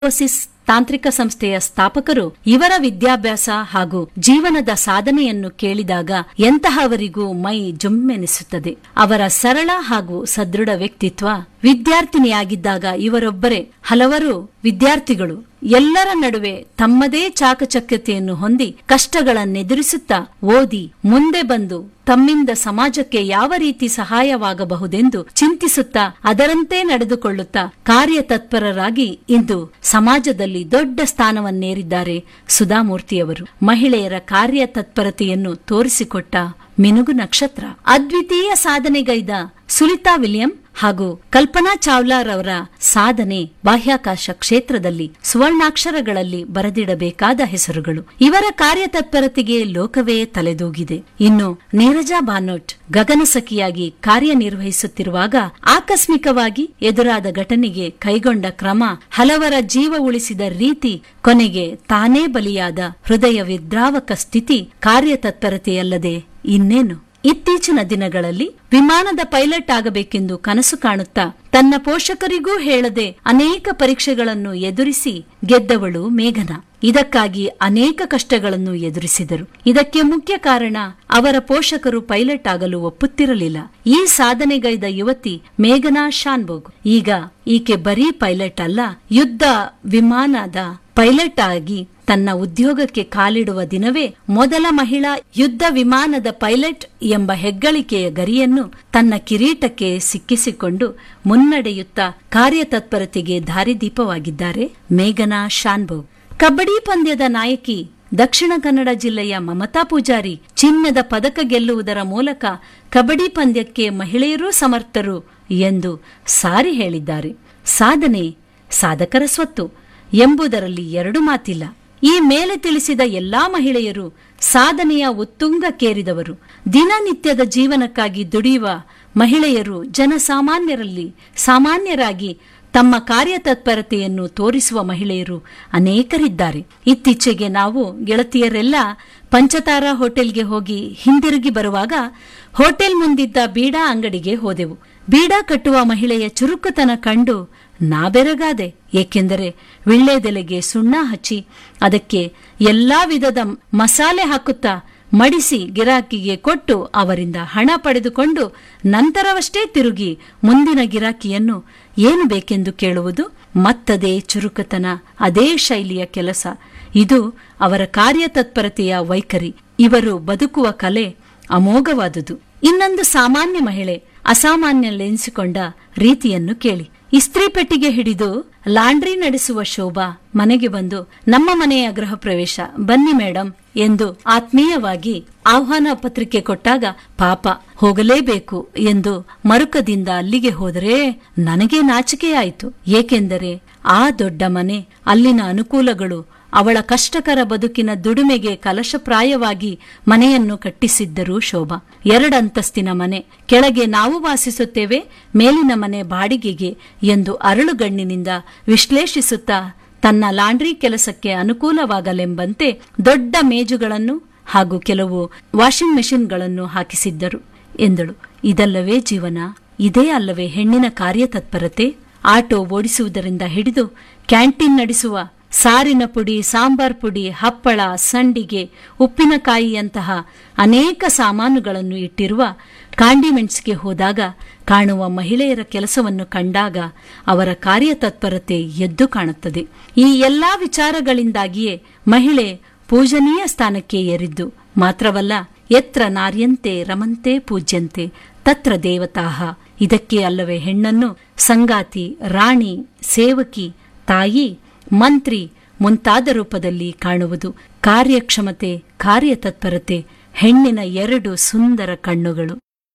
ಇನ್ಫೋಸಿಸ್ ತಾಂತ್ರಿಕ ಸಂಸ್ಥೆಯ ಸ್ಥಾಪಕರು ಇವರ ವಿದ್ಯಾಭ್ಯಾಸ ಹಾಗೂ ಜೀವನದ ಸಾಧನೆಯನ್ನು ಕೇಳಿದಾಗ ಎಂತಹವರಿಗೂ ಮೈ ಜುಮ್ಮೆನಿಸುತ್ತದೆ ಅವರ ಸರಳ ಹಾಗೂ ಸದೃಢ ವ್ಯಕ್ತಿತ್ವ ವಿದ್ಯಾರ್ಥಿನಿಯಾಗಿದ್ದಾಗ ಇವರೊಬ್ಬರೇ ಹಲವರು ವಿದ್ಯಾರ್ಥಿಗಳು ಎಲ್ಲರ ನಡುವೆ ತಮ್ಮದೇ ಚಾಕಚಕ್ಯತೆಯನ್ನು ಹೊಂದಿ ಕಷ್ಟಗಳನ್ನೆದುರಿಸುತ್ತಾ ಓದಿ ಮುಂದೆ ಬಂದು ತಮ್ಮಿಂದ ಸಮಾಜಕ್ಕೆ ಯಾವ ರೀತಿ ಸಹಾಯವಾಗಬಹುದೆಂದು ಚಿಂತಿಸುತ್ತಾ ಅದರಂತೆ ನಡೆದುಕೊಳ್ಳುತ್ತಾ ಕಾರ್ಯತತ್ಪರರಾಗಿ ಇಂದು ಸಮಾಜದಲ್ಲಿ ದೊಡ್ಡ ಸ್ಥಾನವನ್ನೇರಿದ್ದಾರೆ ಸುಧಾಮೂರ್ತಿಯವರು ಮಹಿಳೆಯರ ಕಾರ್ಯತತ್ಪರತೆಯನ್ನು ತೋರಿಸಿಕೊಟ್ಟ ಮಿನುಗು ನಕ್ಷತ್ರ ಅದ್ವಿತೀಯ ಸಾಧನೆಗೈದ ಸುಲಿತಾ ವಿಲಿಯಂ ಹಾಗೂ ಕಲ್ಪನಾ ಚಾವ್ಲಾರವರ ಸಾಧನೆ ಬಾಹ್ಯಾಕಾಶ ಕ್ಷೇತ್ರದಲ್ಲಿ ಸುವರ್ಣಾಕ್ಷರಗಳಲ್ಲಿ ಬರೆದಿಡಬೇಕಾದ ಹೆಸರುಗಳು ಇವರ ಕಾರ್ಯತತ್ಪರತೆಗೆ ಲೋಕವೇ ತಲೆದೂಗಿದೆ ಇನ್ನು ನೀರಜಾ ಬಾನೋಟ್ ಗಗನಸಖಿಯಾಗಿ ಕಾರ್ಯನಿರ್ವಹಿಸುತ್ತಿರುವಾಗ ಆಕಸ್ಮಿಕವಾಗಿ ಎದುರಾದ ಘಟನೆಗೆ ಕೈಗೊಂಡ ಕ್ರಮ ಹಲವರ ಜೀವ ಉಳಿಸಿದ ರೀತಿ ಕೊನೆಗೆ ತಾನೇ ಬಲಿಯಾದ ಹೃದಯ ವಿದ್ರಾವಕ ಸ್ಥಿತಿ ಕಾರ್ಯತತ್ಪರತೆಯಲ್ಲದೆ ಇನ್ನೇನು ಇತ್ತೀಚಿನ ದಿನಗಳಲ್ಲಿ ವಿಮಾನದ ಪೈಲಟ್ ಆಗಬೇಕೆಂದು ಕನಸು ಕಾಣುತ್ತಾ ತನ್ನ ಪೋಷಕರಿಗೂ ಹೇಳದೆ ಅನೇಕ ಪರೀಕ್ಷೆಗಳನ್ನು ಎದುರಿಸಿ ಗೆದ್ದವಳು ಮೇಘನಾ ಇದಕ್ಕಾಗಿ ಅನೇಕ ಕಷ್ಟಗಳನ್ನು ಎದುರಿಸಿದರು ಇದಕ್ಕೆ ಮುಖ್ಯ ಕಾರಣ ಅವರ ಪೋಷಕರು ಪೈಲಟ್ ಆಗಲು ಒಪ್ಪುತ್ತಿರಲಿಲ್ಲ ಈ ಸಾಧನೆಗೈದ ಯುವತಿ ಮೇಘನಾ ಶಾನ್ಬೋಗ್ ಈಗ ಈಕೆ ಬರೀ ಪೈಲಟ್ ಅಲ್ಲ ಯುದ್ಧ ವಿಮಾನದ ಪೈಲಟ್ ಆಗಿ ತನ್ನ ಉದ್ಯೋಗಕ್ಕೆ ಕಾಲಿಡುವ ದಿನವೇ ಮೊದಲ ಮಹಿಳಾ ಯುದ್ಧ ವಿಮಾನದ ಪೈಲಟ್ ಎಂಬ ಹೆಗ್ಗಳಿಕೆಯ ಗರಿಯನ್ನು ತನ್ನ ಕಿರೀಟಕ್ಕೆ ಸಿಕ್ಕಿಸಿಕೊಂಡು ಮುನ್ನಡೆಯುತ್ತಾ ಕಾರ್ಯತತ್ಪರತೆಗೆ ದಾರಿದೀಪವಾಗಿದ್ದಾರೆ ಮೇಘನಾ ಶಾನ್ಬೋಗ್ ಕಬಡ್ಡಿ ಪಂದ್ಯದ ನಾಯಕಿ ದಕ್ಷಿಣ ಕನ್ನಡ ಜಿಲ್ಲೆಯ ಮಮತಾ ಪೂಜಾರಿ ಚಿನ್ನದ ಪದಕ ಗೆಲ್ಲುವುದರ ಮೂಲಕ ಕಬಡ್ಡಿ ಪಂದ್ಯಕ್ಕೆ ಮಹಿಳೆಯರೂ ಸಮರ್ಥರು ಎಂದು ಸಾರಿ ಹೇಳಿದ್ದಾರೆ ಸಾಧನೆ ಸಾಧಕರ ಸ್ವತ್ತು ಎಂಬುದರಲ್ಲಿ ಎರಡು ಮಾತಿಲ್ಲ ಈ ಮೇಲೆ ತಿಳಿಸಿದ ಎಲ್ಲಾ ಮಹಿಳೆಯರು ಸಾಧನೆಯ ಉತ್ತುಂಗಕ್ಕೇರಿದವರು ದಿನನಿತ್ಯದ ಜೀವನಕ್ಕಾಗಿ ದುಡಿಯುವ ಮಹಿಳೆಯರು ಜನಸಾಮಾನ್ಯರಲ್ಲಿ ಸಾಮಾನ್ಯರಾಗಿ ತಮ್ಮ ಕಾರ್ಯತತ್ಪರತೆಯನ್ನು ತೋರಿಸುವ ಮಹಿಳೆಯರು ಅನೇಕರಿದ್ದಾರೆ ಇತ್ತೀಚೆಗೆ ನಾವು ಗೆಳತಿಯರೆಲ್ಲ ಪಂಚತಾರ ಹೋಟೆಲ್ಗೆ ಹೋಗಿ ಹಿಂದಿರುಗಿ ಬರುವಾಗ ಹೋಟೆಲ್ ಮುಂದಿದ್ದ ಬೀಡಾ ಅಂಗಡಿಗೆ ಹೋದೆವು ಬೀಡಾ ಕಟ್ಟುವ ಮಹಿಳೆಯ ಚುರುಕುತನ ಕಂಡು ನಾ ಬೆರಗಾದೆ ಏಕೆಂದರೆ ವಿಳ್ಳೆದೆಲೆಗೆ ಸುಣ್ಣ ಹಚ್ಚಿ ಅದಕ್ಕೆ ಎಲ್ಲಾ ವಿಧದ ಮಸಾಲೆ ಹಾಕುತ್ತಾ ಮಡಿಸಿ ಗಿರಾಕಿಗೆ ಕೊಟ್ಟು ಅವರಿಂದ ಹಣ ಪಡೆದುಕೊಂಡು ನಂತರವಷ್ಟೇ ತಿರುಗಿ ಮುಂದಿನ ಗಿರಾಕಿಯನ್ನು ಏನು ಬೇಕೆಂದು ಕೇಳುವುದು ಮತ್ತದೇ ಚುರುಕತನ ಅದೇ ಶೈಲಿಯ ಕೆಲಸ ಇದು ಅವರ ಕಾರ್ಯತತ್ಪರತೆಯ ವೈಖರಿ ಇವರು ಬದುಕುವ ಕಲೆ ಅಮೋಘವಾದುದು ಇನ್ನೊಂದು ಸಾಮಾನ್ಯ ಮಹಿಳೆ ಅಸಾಮಾನ್ಯಲೆನಿಸಿಕೊಂಡ ರೀತಿಯನ್ನು ಕೇಳಿ ಇಸ್ತ್ರಿ ಪೆಟ್ಟಿಗೆ ಹಿಡಿದು ಲಾಂಡ್ರಿ ನಡೆಸುವ ಶೋಭಾ ಮನೆಗೆ ಬಂದು ನಮ್ಮ ಮನೆಯ ಗೃಹ ಪ್ರವೇಶ ಬನ್ನಿ ಮೇಡಂ ಎಂದು ಆತ್ಮೀಯವಾಗಿ ಆಹ್ವಾನ ಪತ್ರಿಕೆ ಕೊಟ್ಟಾಗ ಪಾಪ ಹೋಗಲೇಬೇಕು ಎಂದು ಮರುಕದಿಂದ ಅಲ್ಲಿಗೆ ಹೋದರೆ ನನಗೆ ನಾಚಿಕೆಯಾಯಿತು ಏಕೆಂದರೆ ಆ ದೊಡ್ಡ ಮನೆ ಅಲ್ಲಿನ ಅನುಕೂಲಗಳು ಅವಳ ಕಷ್ಟಕರ ಬದುಕಿನ ದುಡಿಮೆಗೆ ಕಲಶಪ್ರಾಯವಾಗಿ ಮನೆಯನ್ನು ಕಟ್ಟಿಸಿದ್ದರು ಶೋಭಾ ಎರಡಂತಸ್ತಿನ ಮನೆ ಕೆಳಗೆ ನಾವು ವಾಸಿಸುತ್ತೇವೆ ಮೇಲಿನ ಮನೆ ಬಾಡಿಗೆಗೆ ಎಂದು ಅರಳುಗಣ್ಣಿನಿಂದ ವಿಶ್ಲೇಷಿಸುತ್ತಾ ತನ್ನ ಲಾಂಡ್ರಿ ಕೆಲಸಕ್ಕೆ ಅನುಕೂಲವಾಗಲೆಂಬಂತೆ ದೊಡ್ಡ ಮೇಜುಗಳನ್ನು ಹಾಗೂ ಕೆಲವು ವಾಷಿಂಗ್ ಮೆಷಿನ್ಗಳನ್ನು ಹಾಕಿಸಿದ್ದರು ಎಂದಳು ಇದಲ್ಲವೇ ಜೀವನ ಇದೇ ಅಲ್ಲವೇ ಹೆಣ್ಣಿನ ಕಾರ್ಯತತ್ಪರತೆ ಆಟೋ ಓಡಿಸುವುದರಿಂದ ಹಿಡಿದು ಕ್ಯಾಂಟೀನ್ ನಡೆಸುವ ಸಾರಿನ ಪುಡಿ ಸಾಂಬಾರ್ ಪುಡಿ ಹಪ್ಪಳ ಸಂಡಿಗೆ ಉಪ್ಪಿನಕಾಯಿಯಂತಹ ಅನೇಕ ಸಾಮಾನುಗಳನ್ನು ಇಟ್ಟಿರುವ ಕಾಂಡಿಮೆಂಟ್ಸ್ಗೆ ಹೋದಾಗ ಕಾಣುವ ಮಹಿಳೆಯರ ಕೆಲಸವನ್ನು ಕಂಡಾಗ ಅವರ ಕಾರ್ಯತತ್ಪರತೆ ಎದ್ದು ಕಾಣುತ್ತದೆ ಈ ಎಲ್ಲಾ ವಿಚಾರಗಳಿಂದಾಗಿಯೇ ಮಹಿಳೆ ಪೂಜನೀಯ ಸ್ಥಾನಕ್ಕೆ ಏರಿದ್ದು ಮಾತ್ರವಲ್ಲ ಎತ್ರ ನಾರ್ಯಂತೆ ರಮಂತೆ ಪೂಜ್ಯಂತೆ ತತ್ರ ದೇವತಾಹ ಇದಕ್ಕೆ ಅಲ್ಲವೇ ಹೆಣ್ಣನ್ನು ಸಂಗಾತಿ ರಾಣಿ ಸೇವಕಿ ತಾಯಿ ಮಂತ್ರಿ ಮುಂತಾದ ರೂಪದಲ್ಲಿ ಕಾಣುವುದು ಕಾರ್ಯಕ್ಷಮತೆ ಕಾರ್ಯತತ್ಪರತೆ ಹೆಣ್ಣಿನ ಎರಡು ಸುಂದರ ಕಣ್ಣುಗಳು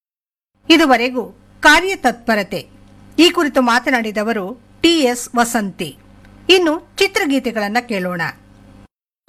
ಇದುವರೆಗೂ ಕಾರ್ಯತತ್ಪರತೆ ಈ ಕುರಿತು ಮಾತನಾಡಿದವರು ಟಿಎಸ್ ವಸಂತಿ ಇನ್ನು ಚಿತ್ರಗೀತೆಗಳನ್ನ ಕೇಳೋಣ